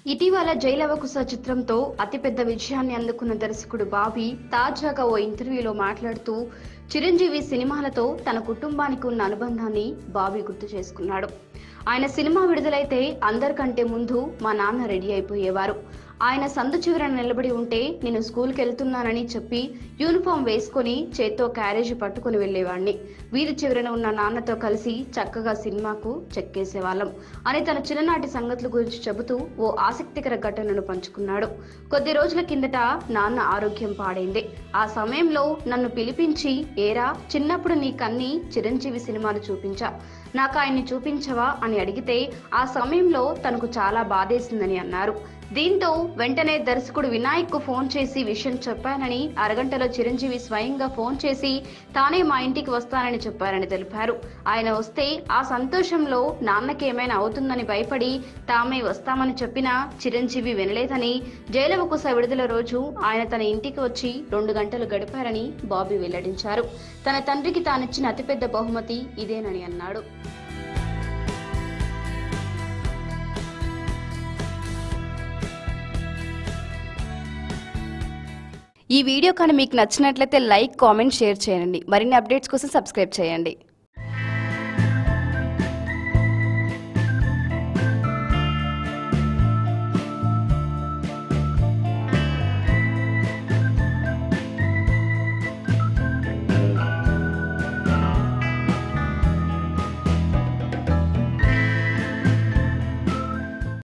ఇటీవల జైలవకుశ చిత్రంతో అతిపెద్ద విజయాన్ని అందుకున్న దర్శకుడు బాబీ తాజాగా ఓ ఇంటర్వ్యూలో మాట్లాడుతూ చిరంజీవి సినిమాలతో తన కుటుంబానికి ఉన్న అనుబంధాన్ని బాబీ గుర్తు చేసుకున్నాడు ఆయన సినిమా విడుదలైతే అందరికంటే ముందు మా నాన్న రెడీ అయిపోయేవారు ఆయన సందు చివరన నిలబడి ఉంటే నేను స్కూల్కి వెళ్తున్నానని చెప్పి యూనిఫామ్ వేసుకొని చేత్తో క్యారేజీ పట్టుకుని వెళ్ళేవాడిని వీధి చివరన ఉన్న నాన్నతో కలిసి చక్కగా సినిమాకు చెక్కేసేవాళ్ళం అని తన చిన్ననాటి సంగతుల గురించి చెబుతూ ఓ ఆసక్తికర ఘటనను పంచుకున్నాడు కొద్ది రోజుల కిందట నాన్న ఆరోగ్యం పాడైంది ఆ సమయంలో నన్ను పిలిపించి ఏరా చిన్నప్పుడు నీ కన్ని చిరంజీవి సినిమాలు చూపించా నాకు ఆయన్ని చూపించవా అని అడిగితే ఆ సమయంలో తనకు చాలా బాధేసిందని అన్నారు దీంతో వెంటనే దర్శకుడు వినాయక్ కు ఫోన్ చేసి విషయం చెప్పానని అరగంటలో చిరంజీవి స్వయంగా ఫోన్ చేసి తానే మా ఇంటికి వస్తానని చెప్పారని తెలిపారు ఆయన వస్తే ఆ సంతోషంలో నాన్నకి ఏమైనా అవుతుందని భయపడి తామే వస్తామని చెప్పినా చిరంజీవి వినలేదని జైలవకుశ విడుదల రోజు ఆయన తన ఇంటికి వచ్చి రెండు గంటలు గడిపారని బాబీ వెల్లడించారు తన తండ్రికి తానిచ్చిన అతిపెద్ద బహుమతి ఇదేనని అన్నాడు ఈ వీడియో కానీ మీకు నచ్చినట్లయితే లైక్ కామెంట్ షేర్ చేయండి మరిన్ని అప్డేట్స్ కోసం సబ్స్క్రైబ్ చేయండి